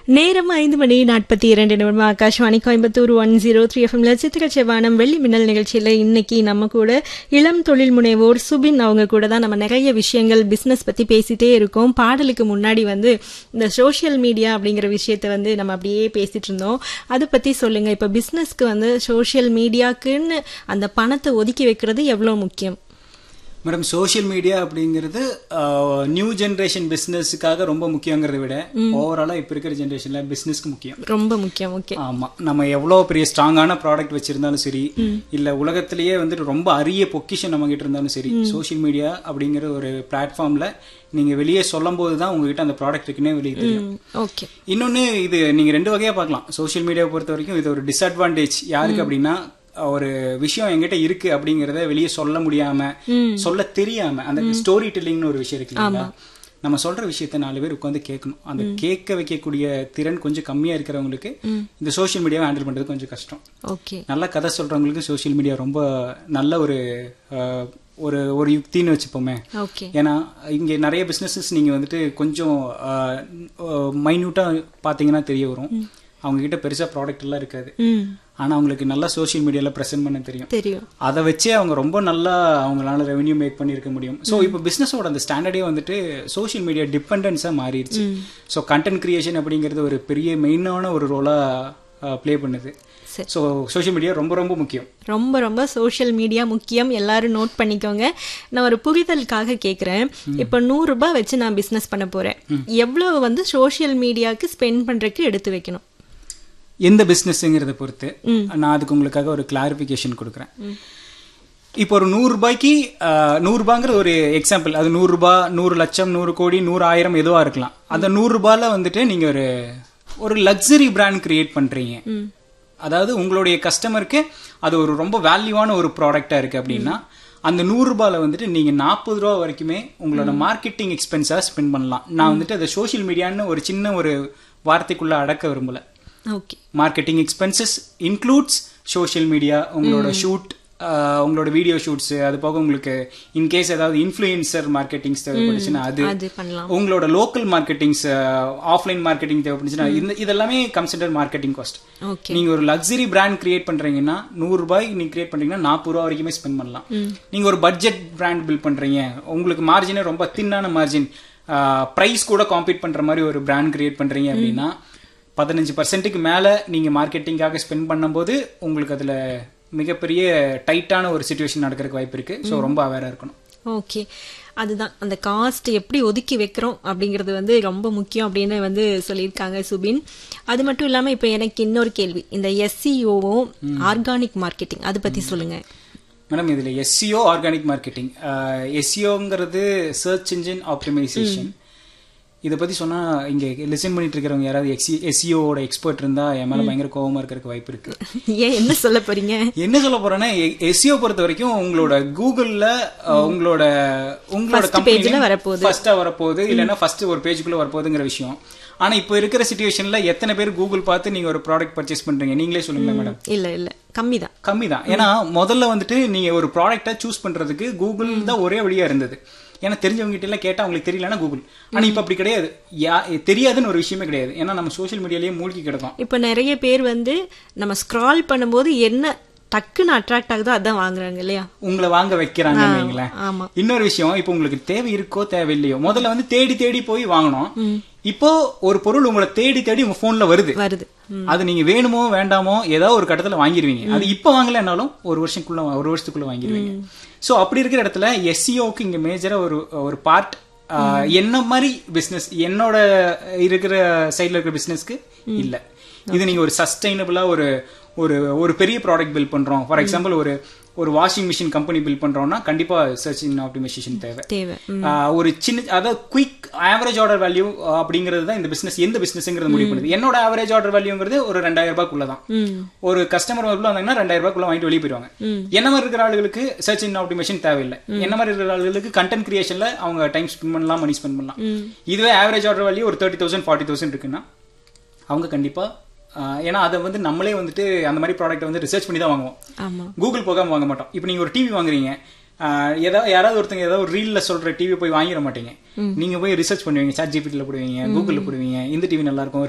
நேரம் ஐந்து மணி நாற்பத்தி இரண்டு நிமிடம் Akashvani Coimbatore one zero three எஃப்எம்ல சித்திர செவ்வானம் வெள்ளி மின்னல் நிகழ்ச்சியில இன்னைக்கு நம்ம கூட இளம் தொழில் முனைவோர் சுபின் அவங்க கூட தான் நம்ம நிறைய விஷயங்கள் பிசினஸ் பத்தி பேசிட்டே இருக்கோம் பாடலுக்கு முன்னாடி வந்து இந்த சோஷியல் மீடியா அப்படிங்கிற விஷயத்த வந்து நம்ம அப்படியே பேசிட்டு இருந்தோம் அதை பத்தி சொல்லுங்க இப்ப பிசினஸ்க்கு வந்து சோஷியல் மீடியாக்குன்னு அந்த பணத்தை ஒதுக்கி வைக்கிறது எவ்வளவு முக்கியம் மேடம் சோஷியல் மீடியா அப்படிங்கிறது நியூ ஜென்ரேஷன் பிசினஸுக்காக ரொம்ப முக்கியங்கிறத விட ஓவராலா இப்ப இருக்கிற ஜென்ரேஷன்ல பிசினஸ்க்கு முக்கியம் ரொம்ப முக்கியம் ஓகே ஆமா நம்ம எவ்வளவு பெரிய ஸ்ட்ராங்கான ப்ராடக்ட் வச்சிருந்தாலும் சரி இல்ல உலகத்திலேயே வந்துட்டு ரொம்ப அரிய பொக்கிஷன் நம்ம கிட்ட இருந்தாலும் சரி சோஷியல் மீடியா அப்படிங்கிற ஒரு பிளாட்ஃபார்ம்ல நீங்க வெளியே சொல்லும் போது தான் உங்ககிட்ட அந்த ப்ராடக்ட் இருக்குன்னே வெளியே தெரியும் ஓகே இன்னொன்னு இது நீங்க ரெண்டு வகையா பார்க்கலாம் சோஷியல் மீடியாவை பொறுத்த வரைக்கும் இது ஒரு டிஸ்அட்வான்டேஜ் யாருக்கு அப்படின்னா ஒரு விஷயம் என்கிட்ட இருக்கு அப்படிங்கறத வெளியே சொல்ல முடியாம சொல்ல தெரியாம அந்த ஸ்டோரி டெல்லிங்னு ஒரு விஷயம் இருக்கு இல்லைங்களா நம்ம சொல்ற விஷயத்த நாலு பேர் உட்காந்து கேட்கணும் அந்த கேட்க வைக்கக்கூடிய திறன் கொஞ்சம் கம்மியா இருக்கிறவங்களுக்கு இந்த சோஷியல் மீடியாவை ஹேண்டில் பண்றது கொஞ்சம் கஷ்டம் ஓகே நல்ல கதை சொல்றவங்களுக்கு சோஷியல் மீடியா ரொம்ப நல்ல ஒரு அஹ், ஒரு ஒரு யுக்தின்னு வச்சுப்போமே ஓகே ஏன்னா இங்க நிறைய பிசினஸஸ் நீங்க வந்துட்டு கொஞ்சம் மைன்யூட்டா பாத்தீங்கன்னா தெரிய வரும் அவங்க கிட்ட பெருசா ப்ராடக்ட் எல்லாம் இருக்காது ம் ஆனா அவங்களுக்கு நல்லா சோஷியல் மீடியால பிரசன்ட் பண்ண தெரியும் தெரியும் அதை வச்சே அவங்க ரொம்ப நல்லா அவங்களால ரெவென்யூ மேக் பண்ணியிருக்க முடியும் ஸோ இப்போ பிசினஸோட அந்த ஸ்டாண்டர்டே வந்துட்டு சோஷியல் மீடியா டிபெண்டன்ஸாக மாறிடுச்சு ஸோ கண்டென்ட் கிரியேஷன் அப்படிங்கிறது ஒரு பெரிய மெயினான ஒரு ரோலா ப்ளே பண்ணுது சரி. ஸோ சோஷியல் மீடியா ரொம்ப ரொம்ப முக்கியம் ரொம்ப ரொம்ப சோஷியல் மீடியா முக்கியம் எல்லாரும் நோட் பண்ணிக்கோங்க நான் ஒரு புரிதலுக்காக கேக்குறேன் இப்போ நூறு ரூபாய் வச்சு நான் பிசினஸ் பண்ண போறேன் எவ்வளவு வந்து சோஷியல் மீடியாக்கு ஸ்பெண்ட் பண்றதுக்கு எடுத்து வைக்கணும் எந்த பிசினஸ்ங்கிறத பொறுத்து நான் அதுக்கு உங்களுக்காக ஒரு கிளாரிபிகேஷன் கொடுக்குறேன் இப்போ ஒரு நூறு ரூபாய்க்கு அஹ், நூறு ரூபாங்கிற ஒரு எக்ஸாம்பிள் அது நூறு ரூபாய் நூறு லட்சம் நூறு கோடி நூறு ஆயிரம் எதுவா இருக்கலாம் அந்த நூறு ரூபாயில வந்துட்டு நீங்க ஒரு ஒரு லக்ஸரி பிராண்ட் கிரியேட் பண்றீங்க அதாவது உங்களுடைய கஸ்டமருக்கு அது ஒரு ரொம்ப வேல்யூவான ஒரு ப்ராடக்டா இருக்கு அப்படின்னா அந்த நூறு ரூபாயில வந்துட்டு நீங்க நாற்பது ரூபா வரைக்குமே உங்களோட மார்க்கெட்டிங் எக்ஸ்பென்ஸா ஸ்பெண்ட் பண்ணலாம் நான் வந்துட்டு அதை சோஷியல் மீடியான்னு ஒரு சின்ன ஒரு வார்த்தைக்குள்ள அடக்க விரும்பல okay marketing expenses includes social media உங்களோட ஷூட் உங்களோட வீடியோ ஷூட்ஸ் அது போக உங்களுக்கு இன்கேஸ் ஏதாவது இன்ஃப்ளூயன்சர் மார்க்கெட்டிங்ஸ் தேவைப்பட்டுச்சுன்னா அது அது பண்ணலாம் உங்களோட லோக்கல் மார்க்கெட்டிங்ஸ் ஆஃப்லைன் மார்க்கெட்டிங் தேவைப்பட்டுச்சுன்னா இந்த இதெல்லாமே கன்சிடர் மார்க்கெட்டிங் காஸ்ட் ஓகே நீங்க ஒரு லக்ஸரி பிராண்ட் கிரியேட் பண்றீங்கன்னா நூறு ரூபாய் நீங்க கிரியேட் பண்றீங்கன்னா நாற்பது ரூபா வரைக்குமே ஸ்பெண்ட் பண்ணலாம் நீங்க ஒரு பட்ஜெட் பிராண்ட் பில்ட் பண்றீங்க உங்களுக்கு மார்ஜினே ரொம்ப தின்னான மார்ஜின் பிரைஸ் கூட காம்பீட் பண்ற மாதிரி ஒரு பிராண்ட் கிரியேட் பண்றீங்க அப்படின்னா பதினஞ்சு பர்சன்ட்டுக்கு மேல நீங்க மார்க்கெட்டிங்காக ஸ்பெண்ட் பண்ணும்போது உங்களுக்கு அதுல மிகப்பெரிய டைட்டான ஒரு சுச்சுவேஷன் நடக்கிறதுக்கு வாய்ப்பு இருக்கு ஸோ ரொம்ப அவேரா இருக்கணும் ஓகே அதுதான் அந்த காஸ்ட் எப்படி ஒதுக்கி வைக்கிறோம் அப்படிங்கிறது வந்து ரொம்ப முக்கியம் அப்படின்னு வந்து சொல்லியிருக்காங்க சுபின் அது மட்டும் இல்லாம இப்போ எனக்கு இன்னொரு கேள்வி இந்த எஸ்சிஓவும் ஆர்கானிக் மார்க்கெட்டிங் அதை பத்தி சொல்லுங்க மேடம் இதுல எஸ்சிஓ ஆர்கானிக் மார்க்கெட்டிங் எஸ்சிஓங்கிறது சர்ச் இன்ஜின் ஆப்டிமைசேஷன் இதை பத்தி சொன்னா இங்க லிசன் பண்ணிட்டு இருக்கிறவங்க யாராவது எக்ஸி எஸ்சிஓட எக்ஸ்பர்ட் இருந்தா என் மேல பயங்கர கோவமா இருக்கிறதுக்கு வாய்ப்பு இருக்கு ஏன் என்ன சொல்ல போறீங்க என்ன சொல்ல போறேன்னா எஸ்சிஓ பொறுத்த வரைக்கும் உங்களோட கூகுள்ல அஹ், உங்களோட உங்களோட First page ல வரப்போகுது. ஃபர்ஸ்டா வரப்போகுது இல்லைன்னா ஃபர்ஸ்ட் ஒரு பேஜுக்குள்ள வரப்போகுதுங்கிற விஷயம் ஆனா இப்போ இருக்கிற சுச்சுவேஷன்ல எத்தனை பேர் கூகுள் பார்த்து நீங்க ஒரு ப்ராடக்ட் பர்ச்சேஸ் பண்றீங்க நீங்களே சொல்லுங்க மேடம் இல்ல இல்ல கம்மி தான் கம்மி தான் ஏன்னா முதல்ல வந்துட்டு நீங்க ஒரு ப்ராடக்ட்டை சூஸ் பண்றதுக்கு கூகுள் தான் ஒரே வழியா இருந்தது ஏன்னா தெரிஞ்சவங்க கிட்ட எல்லாம் கேட்டா அவங்களுக்கு தெரியலன்னா கூகுள் ஆனா இப்ப அப்படி கிடையாது யா- தெரியாதுன்னு ஒரு விஷயமே கிடையாது ஏன்னா நம்ம சோஷியல் மீடியாலயே மூழ்கி கிடக்கும் இப்போ நிறைய பேர் வந்து நம்ம ஸ்க்ரால் பண்ணும்போது என்ன டக்குன்னு அட்ராக்ட் ஆகுதோ அதான் வாங்குறாங்க இல்லையா உங்களை வாங்க வைக்கிறாங்கன்னு வைங்களேன் ஆமா இன்னொரு விஷயம் இப்போ உங்களுக்கு தேவை இருக்கோ தேவையில்லையோ முதல்ல வந்து தேடி தேடி போய் வாங்கணும் இப்போ ஒரு பொருள் உங்களை தேடி தேடி உங்க போன்ல வருது வருது அது நீங்க வேணுமோ வேண்டாமோ ஏதாவது ஒரு கட்டத்துல வாங்கிருவீங்க அது இப்ப வாங்கலைன்னாலும் ஒரு வருஷத்துக்குள்ள ஒரு வருஷத்துக்குள்ள வாங்கிருவீங்க சோ அப்படி இருக்கிற இடத்துல எஸ்சிஓக்கு இங்க மேஜரா ஒரு ஒரு பார்ட் என்ன மாதிரி பிசினஸ் என்னோட இருக்கிற சைடுல இருக்கிற பிசினஸ்க்கு இல்ல இது நீங்க ஒரு சஸ்டைனபிளா ஒரு ஒரு ஒரு பெரிய ப்ராடக்ட் பில்ட் பண்றோம் ஃபார் எக்ஸாம்பிள் ஒரு ஒரு வாஷிங் மிஷின் கம்பெனி பில்ட் பண்றோம்னா கண்டிப்பா சர்ச் இன் ஆப்டிமைசேஷன் தேவை தேவை ம். ஆஹ் ஒரு சின்ன அதாவது குயிக் ஆவரேஜ் ஆர்டர் வேல்யூ அப்படிங்கிறது தான் இந்த பிசினஸ் எந்த பிசினஸ்ங்கிறது முடிவு பண்ணுது என்னோட ஆவரேஜ் ஆர்டர் வேல்யூங்கிறது ஒரு ரெண்டாயிரம் ரூபாய்க்குள்ள தான் ம் ஒரு கஸ்டமர் உள்ள வந்தாங்கன்னா ரெண்டாயிரம் ரூபாய்க்குள்ள வாங்கிட்டு வெளியே போயிடுவாங்க என்ன மாதிரி இருக்கிற ஆளுகளுக்கு சர்ச் இன் ஆப்டிமேஷன் தேவையில்லை என்ன மாதிரி இருக்கிற ஆளுகளுக்கு கண்டென்ட் கிரியேஷன்ல அவங்க டைம் ஸ்பெண்ட் பண்ணலாம் மணி ஸ்பெண்ட் பண்ணலாம் இதுவே ஆவரேஜ் ஆர்டர் வேல்யூ ஒரு தேர்ட்டி தௌசண்ட் ஃபார்ட்டி தௌசண்ட் இருக்குன்னா அவங்க கண்டிப்பா ஆஹ் ஏன்னா அதை வந்து நம்மளே வந்துட்டு அந்த மாதிரி ப்ராடக்ட் வந்து ரிசர்ச் பண்ணி தான் வாங்குவோம் ஆமா கூகுள் போகாம வாங்க மாட்டோம் இப்போ நீங்க ஒரு டிவி வாங்குறீங்க ஆஹ் ஏதாவது யாராவது ஒருத்தங்க ஏதாவது ஒரு ரீல்ல சொல்ற டிவி போய் வாங்கிட மாட்டீங்க நீங்க போய் ரிசர்ச் பண்ணுவீங்க சாட் ஜிபிடில போடுவீங்க கூகுள்ல போடுவீங்க இந்த டிவி நல்லா இருக்கும்